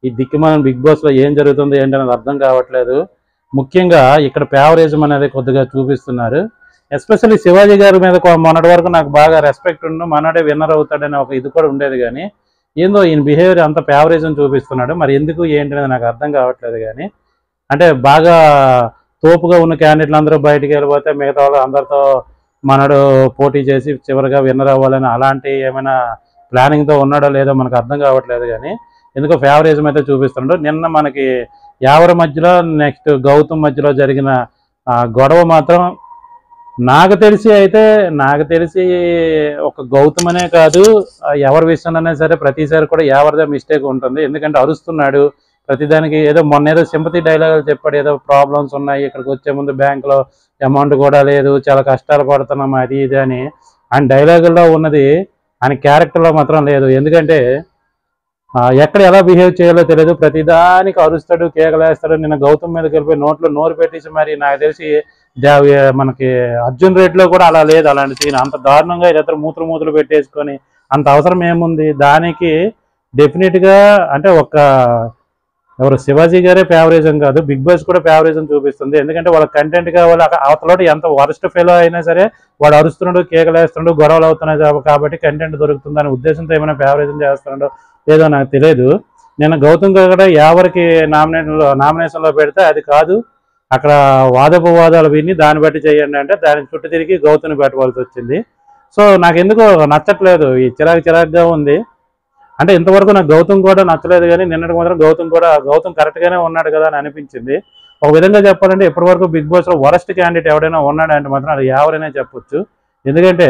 ఈ దిక్కుమాలిన big Boss లో ఏం జరుగుతుంది ఏంటనేది అర్థం కావట్లేదు ముఖ్యంగా ఇక్కడ ఫేవరిజం అనేది కొద్దిగా చూపిస్తున్నారు ఎస్పెషల్లీ శివాజీ గారి మీద కొ- మొన్నటి వరకు నాకు బాగా రెస్పెక్ట్ ఉండు మనడే విన్నర్ అవుతాడనే ఒక ఇది కూడా ఉండేది కానీ ఏందో ఈయన బిహేవియర్ అంత ఫేవరిజం చూపిస్తున్నాడు మరి ఎందుకు ఏంటి అనేది నాకు అర్థం కావట్లేదు కానీ అంటే బాగా తోపుగా ఉన్న క్యాండిడేట్లు అందరూ బయటికి వెళ్ళిపోతే మిగతా వాళ్ళు అందరితో మనడు పోటీ చేసి చివరిగా విన్నర్ అవ్వాలని అలాంటి ఏమైనా ప్లానింగ్తో ఉన్నాడో లేదో మనకు అర్థం కావట్లేదు కానీ ఎందుకో ఫేవరిజం అయితే చూపిస్తున్నాడు నిన్న మనకి యావర మధ్యలో నెక్స్ట్ గౌతమ్ మధ్యలో జరిగిన ఆ, గొడవ మాత్రం నాకు తెలిసి అయితే నాకు తెలిసి ఒక గౌతమ్ అనే కాదు ఆ, ఎవరి విషయంలోనే సరే ప్రతిసారి కూడా ఎవరిదే మిస్టేక్ ఉంటుంది ఎందుకంటే అరుస్తున్నాడు ప్రతిదానికి ఏదో మొన్న ఏదో సింపతి డైలాగులు చెప్పాడు ఏదో ప్రాబ్లమ్స్ ఉన్నాయి ఇక్కడికి వచ్చే ముందు బ్యాంకులో అమౌంట్ కూడా లేదు చాలా కష్టాలు పడుతున్నాం అది ఇది అని ఆయన డైలాగుల్లో ఉన్నది ఆయన క్యారెక్టర్లో మాత్రం లేదు ఎందుకంటే ఆ, ఎక్కడ ఎలా బిహేవ్ చేయాలో తెలియదు ప్రతిదానికి అరుస్తాడు కేకలేస్తాడు నిన్న గౌతమ్ మీదకి వెళ్ళిపోయి నోట్లో నోరు పెట్టేసి మరి నాకు తెలిసి దా- మనకి అర్జున్ రెడ్డిలో కూడా అలా లేదు అలాంటి సీన్ అంత దారుణంగా ఇద్దరు మూతులు మూతులు పెట్టేసుకొని అంత అవసరం ఏముంది దానికి డెఫినెట్ గా అంటే ఒక ఎవరు శివాజీ గారే ఫేవరిజం కాదు బిగ్ బాస్ కూడా ఫేవరిజం చూపిస్తుంది ఎందుకంటే వాళ్ళ కంటెంట్ కావాలి అవతల ఎంత వరస్ట్ ఫెయిల్ అయినా సరే వాడు అరుస్తున్నాడు కేకలేస్తున్నాడు గొడవలు అవుతున్నాయి కాబ- కాబట్టి కంటెంట్ దొరుకుతుంది అనే ఉద్దేశంతో ఏమైనా ఫేవరిజం చేస్తున్నాడో లేదో నాకు తెలియదు నేను గౌతమ్ కూడా ఎవరికి నామినేషన్ నామినేషన్లో పెడితే అది కాదు అక్కడ వాదోపవాదాలు విని దాన్ని బట్టి చేయండి అంటే దాని చుట్టూ తిరిగి గౌతమ్ని పెట్టవలసి వచ్చింది సో నాకు ఎందుకో నచ్చట్లేదు ఈ చిరాకు చిరాకుగా ఉంది అంటే ఇంతవరకు నాకు గౌతమ్ కూడా నచ్చలేదు కానీ నిన్నటి మాత్రం గౌతమ్ కూడా గౌతమ్ కరెక్ట్ గానే ఉన్నాడు కదా అని అనిపించింది ఒక విధంగా చెప్పాలంటే ఇప్పటి వరకు బిగ్ బాస్ లో వరస్ట్ క్యాండిడేట్ ఎవడైనా ఉన్నాడంటే మాత్రం అది ఎవరైనా చెప్పొచ్చు ఎందుకంటే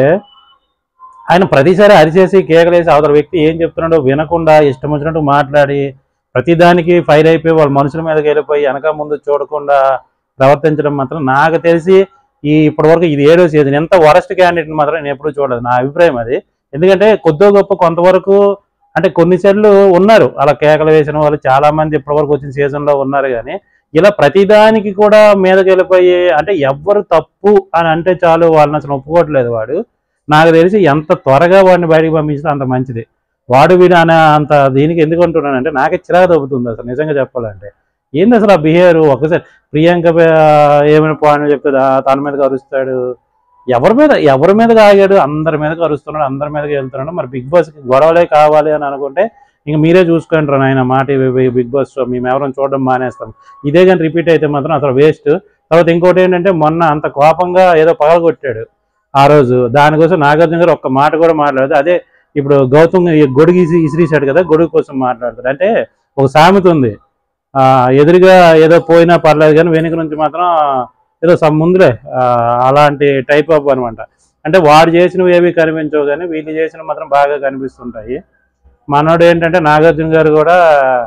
ఆయన ప్రతిసారి అరిచేసి కేకలేసి అవతల వ్యక్తి ఏం చెప్తున్నాడో వినకుండా ఇష్టం వచ్చినట్టు మాట్లాడి ప్రతిదానికి ఫైర్ అయిపోయి వాళ్ళ మనుషుల మీదకి వెళ్ళిపోయి వెనక ముందు చూడకుండా ప్రవర్తించడం మాత్రం నాకు తెలిసి ఈ ఇప్పటి వరకు ఇది ఏడో సీజన్ ఎంత వరస్ట్ క్యాండిడేట్ మాత్రం నేను ఎప్పుడూ చూడలేదు నా అభిప్రాయం అది ఎందుకంటే కొద్దో గొప్ప కొంతవరకు అంటే కొన్నిసార్లు ఉన్నారు అలా కేకలు వేసిన వాళ్ళు చాలా మంది ఇప్పటివరకు వచ్చిన సీజన్ లో ఉన్నారు కానీ ఇలా ప్రతిదానికి కూడా మీదకి వెళ్ళిపోయి అంటే ఎవ్వరు తప్పు అని అంటే చాలు వాళ్ళని అసలు ఒప్పుకోవట్లేదు వాడు నాకు తెలిసి ఎంత త్వరగా వాడిని బయటికి పంపించితే అంత మంచిది వాడు వీడు అనే అంత దీనికి ఎందుకు అంటున్నానంటే నాకే చిరాకు తగ్గుతుంది అసలు నిజంగా చెప్పాలంటే ఏంది అసలు ఆ బిహేవియర్ ఒకసారి ప్రియాంక పే- ఏమైనా పాయింట్ చెప్తే దా- తన మీదకి అరుస్తాడు ఎవరి మీద ఎవరి మీదకి ఆగాడు అందరి మీదకి అరుస్తున్నాడు అందరి మీదకి వెళ్తున్నాడు మరి బిగ్ బాస్కి గొడవలే కావాలి అని అనుకుంటే ఇంక మీరే చూసుకుంటారు నాయన మాట ఇవి బిగ్ బాస్ షో మేము ఎవరైనా చూడడం మానేస్తాం ఇదే కానీ రిపీట్ అయితే మాత్రం అసలు వేస్ట్ తర్వాత ఇంకోటి ఏంటంటే మొన్న అంత కోపంగా ఏదో పగలగొట్టాడు ఆ రోజు దానికోసం నాగార్జున గారు ఒక్క మాట కూడా మాట్లాడదు అదే ఇప్పుడు గౌతమ్ ఈ గొడుగు ఇసి ఇసిరేసాడు కదా గొడుగు కోసం మాట్లాడతాడు అంటే ఒక సామెత ఉంది ఆ ఎదురుగా ఏదో పోయినా పర్లేదు కానీ వెనుక నుంచి మాత్రం ఏదో సమ్ ముందులే ఆ, అలాంటి టైప్ ఆఫ్ అనమాట అంటే వాడు చేసినవి ఏవి కనిపించవు కానీ వీళ్ళు చేసినవి మాత్రం బాగా కనిపిస్తుంటాయి మనోడు ఏంటంటే నాగార్జున గారు కూడా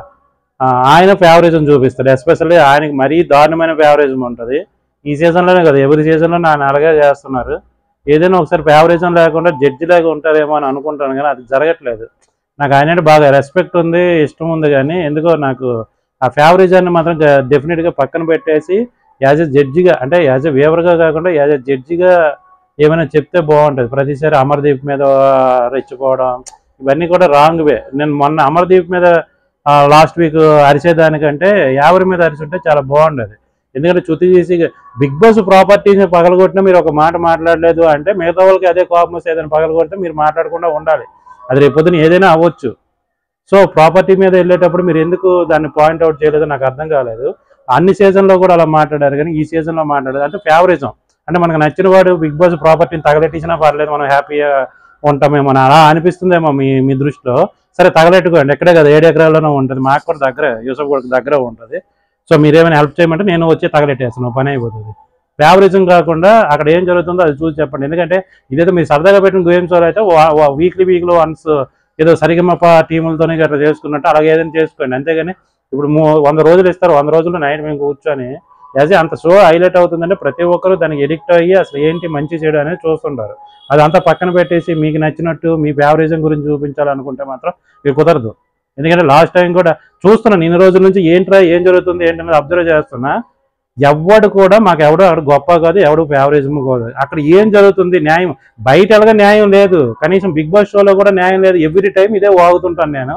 ఆ, ఆయన ఫేవరిజం చూపిస్తాడు ఎస్పెషల్లీ ఆయనకి మరీ దారుణమైన ఫేవరిజం ఉంటుంది ఈ సీజన్లోనే కదా ఎవరి సీజన్లో ఆయన అలాగే చేస్తున్నారు ఏదైనా ఒకసారి ఫేవరిజం లేకుండా జడ్జి లాగా ఉంటారేమో అని అనుకుంటాను కానీ అది జరగట్లేదు నాకు ఆయన అంటే బాగా రెస్పెక్ట్ ఉంది ఇష్టం ఉంది కానీ ఎందుకో నాకు ఆ ఫేవరిజాన్ని మాత్రం డెఫినెట్గా పక్కన పెట్టేసి యాజ్ ఎ జడ్జిగా అంటే యాజ్ ఎ వేవర్గా కాకుండా యాజ్ ఎ జడ్జిగా ఏమైనా చెప్తే బాగుంటుంది ప్రతిసారి అమర్దీప్ మీద రెచ్చిపోవడం ఇవన్నీ కూడా రాంగ్ వే నేను మొన్న అమర్దీప్ మీద లాస్ట్ వీక్ అరిసేదానికంటే యావరి మీద అరిచుంటే చాలా బాగుండేది ఎందుకంటే చుతి చేసి బిగ్ బాస్ ప్రాపర్టీని పగలగొట్టినా మీరు ఒక మాట మాట్లాడలేదు అంటే మిగతా వాళ్ళకి అదే కోపం వస్తే ఏదైనా పగలగొడితే మీరు మాట్లాడకుండా ఉండాలి అది రేపు పొద్దున ఏదైనా అవ్వచ్చు సో ప్రాపర్టీ మీద వెళ్ళేటప్పుడు మీరు ఎందుకు దాన్ని పాయింట్ అవుట్ చేయలేదో నాకు అర్థం కాలేదు అన్ని సీజన్లో కూడా అలా మాట్లాడారు కానీ ఈ సీజన్లో మాట్లాడదు అంటే ఫేవరిజం అంటే మనకు నచ్చిన వాడు బిగ్ బాస్ ప్రాపర్టీని తగలెట్టించినా పర్లేదు మనం హ్యాపీగా ఉంటామేమో అని అలా అనిపిస్తుందేమో మీ మీ దృష్టిలో సరే తగలెట్టుకోండి ఎక్కడే కదా ఏడు ఎకరాల్లోనే ఉంటుంది మాకు కూడా దగ్గరే యూసఫ్ కూడా దగ్గర ఉంటుంది సో మీరేమైనా హెల్ప్ చేయమంటే నేను వచ్చి తగలెట్టేస్తాను పని అయిపోతుంది ఫేవరిజం కాకుండా అక్కడ ఏం జరుగుతుందో అది చూసి చెప్పండి ఎందుకంటే ఇదేదో మీరు సరదాగా పెట్టిన గేమ్స్ అయితే వీక్లీ వీక్లో వన్స్ ఏదో సరిగమప టీములతోనే అట్లా చేసుకున్నట్టు అలాగే ఏదైనా చేసుకోండి అంతేగాని ఇప్పుడు మూ- వంద రోజులు ఇస్తారు వంద రోజులు నైట్ మేము కూర్చొని యాజ్ అంత షో హైలైట్ అవుతుందంటే ప్రతి ఒక్కరు దానికి ఎడిక్ట్ అయ్యి అసలు ఏంటి మంచి చెడు అనేది చూస్తుంటారు అదంతా పక్కన పెట్టేసి మీకు నచ్చినట్టు మీ ఫేవరిజం గురించి చూపించాలనుకుంటే మాత్రం ఇది కుదరదు ఎందుకంటే లాస్ట్ టైం కూడా చూస్తున్నాను ఇన్ని రోజుల నుంచి ఏంట్రా ఏం జరుగుతుంది ఏంటనేది అబ్జర్వ్ చేస్తున్నా ఎవడు కూడా మాకు ఎవడు అక్కడ గొప్ప కాదు ఎవడు ఫేవరిజం కాదు అక్కడ ఏం జరుగుతుంది న్యాయం బయట ఎలాగ న్యాయం లేదు కనీసం బిగ్ బాస్ షోలో కూడా న్యాయం లేదు ఎవ్రీ టైం ఇదే వాగుతుంటాను నేను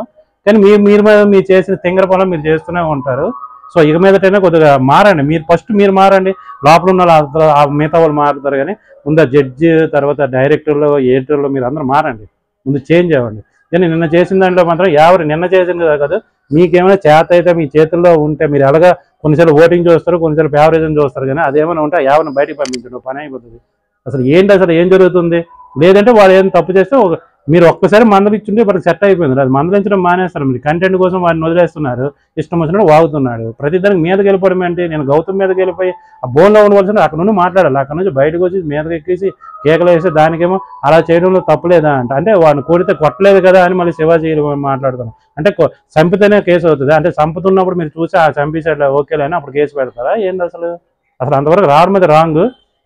కానీ మీరు మీరు మీద మీరు చేసిన తింగర పనులు మీరు చేస్తూనే ఉంటారు సో ఇక మీదటైనా కొద్దిగా మారండి మీరు ఫస్ట్ మీరు మారండి లోపల ఉన్న వాళ్ళు అందరూ- ఆ మిగతా వాళ్ళు మారుతారు కానీ ముందు జడ్జి తర్వాత డైరెక్టర్లు ఎడిటర్లు మీరు అందరూ మారండి ముందు చేంజ్ అవ్వండి కానీ నిన్న చేసిన దాంట్లో మాత్రం ఎవరు నిన్న చేసింది కాదు మీకేమైనా చేత అయితే మీ చేతుల్లో ఉంటే మీరు ఎలాగా కొన్నిసార్లు ఓటింగ్ చూస్తారు కొన్నిసార్లు ఫేవరేజం చూస్తారు కానీ అదేమైనా ఉంటే ఎవరిని బయటికి పంపించండి పని అయిపోతుంది అసలు ఏంటి అసలు ఏం జరుగుతుంది లేదంటే వాళ్ళు ఏం తప్పు చేస్తే ఒక మీరు ఒక్కసారి మందలిచ్చుంటే ఇప్పుడు సెట్ అయిపోయింది అది మందలించడం మానేస్తారు మీరు కంటెంట్ కోసం వాడిని వదిలేస్తున్నారు ఇష్టం వచ్చినట్టు వాగుతున్నాడు ప్రతి దానికి మీదకి వెళ్ళిపోవడం ఏంటి నేను గౌతమ్ మీదకి వెళ్ళిపోయి ఆ బోన్లో ఉండవలసిన అక్కడ నుండి మాట్లాడాలి అక్కడ నుంచి బయటకు వచ్చి మీదకి ఎక్కేసి కేకలు వేసి దానికేమో అలా చేయడంలో తప్పులేదా అంట అంటే వాడిని కొడితే కొట్టలేదు కదా అని మళ్ళీ శివాజీ మాట్లాడుతున్నాం అంటే కొ- చంపితేనే కేసు అవుతుంది అంటే చంపుతున్నప్పుడు మీరు చూసి ఆ చంపేసాడు ఓకేలే అని అప్పుడు కేసు పెడతారా ఏంది అసలు అసలు అంతవరకు రావడం మీద రాంగ్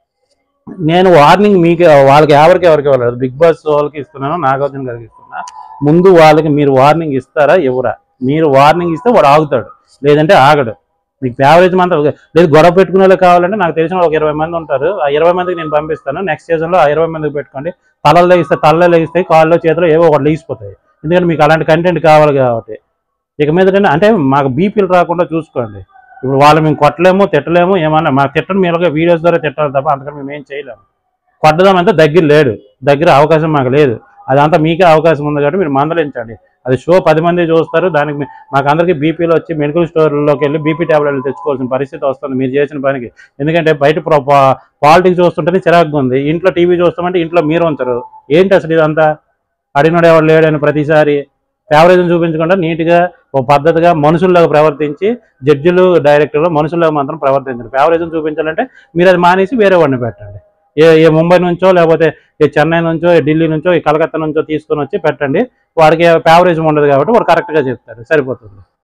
నేను వార్నింగ్ మీకు వాళ్ళకి ఎవరికి ఎవరికి ఇవ్వలేదు బిగ్ బాస్ వాళ్ళకి ఇస్తున్నాను నాగార్జున గారికి ఇస్తున్నా ముందు వాళ్ళకి మీరు వార్నింగ్ ఇస్తారా ఎవరా మీరు వార్నింగ్ ఇస్తే వాడు ఆగుతాడు లేదంటే ఆగడు మీకు ఫేవరేజ్ మాత్రం లేదు గొడవ పెట్టుకునే వాళ్ళు కావాలంటే నాకు తెలిసిన ఒక ఇరవై మంది ఉంటారు ఆ ఇరవై మందికి నేను పంపిస్తాను నెక్స్ట్ సీజన్లో ఆ ఇరవై మందికి పెట్టుకోండి తలలు లేగిస్తే తలలో లేగిస్తాయి కాళ్ళు చేతిలో ఏవో ఒకటి లేచిపోతాయి ఎందుకంటే మీకు అలాంటి కంటెంట్ కావాలి కాబట్టి ఇక మీద అంటే మాకు బీపీలు రాకుండా చూసుకోండి ఇప్పుడు వాళ్ళు మేము కొట్టలేము తిట్టలేము ఏమన్నా మాకు తిట్టడం మీరు వీడియోస్ ద్వారా తిట్టాలి తప్ప అంతకని మేము ఏం చేయలేము కొట్టడం అంటే దగ్గర లేడు దగ్గర అవకాశం మాకు లేదు అదంతా మీకే అవకాశం ఉంది కాబట్టి మీరు మందలించండి అది షో పది మంది చూస్తారు దానికి మీ- మాకు అందరికీ బీపీలు వచ్చి మెడికల్ స్టోర్లోకి వెళ్ళి బీపీ టాబ్లెట్లు తెచ్చుకోవాల్సిన పరిస్థితి వస్తుంది మీరు చేసిన పనికి ఎందుకంటే బయట పాలిటిక్స్ చూస్తుంటేనే చిరాకుగా ఉంది ఇంట్లో టీవీ చూస్తామంటే ఇంట్లో మీరు ఉంచరు ఏంటి అసలు ఇదంతా అడిగినాడు ఎవడు లేడని ప్రతిసారి ఫేవరేజ్ని చూపించకుండా నీట్గా ఓ పద్ధతిగా మనుషుల్లాగా ప్రవర్తించి జడ్జిలు డైరెక్టర్లు మనుషుల్లాగా మాత్రం ప్రవర్తించండి ఫేవరేజ్ని చూపించాలంటే మీరు అది మానేసి వేరే వాడిని పెట్టండి ఏ ఏ ముంబై నుంచో లేకపోతే ఏ చెన్నై నుంచో ఏ ఢిల్లీ నుంచో ఈ కలకత్తా నుంచో తీసుకొని వచ్చి పెట్టండి వాడికి ఫేవరేజ్ ఉండదు కాబట్టి వాడు కరెక్ట్గా చెప్తారు సరిపోతుంది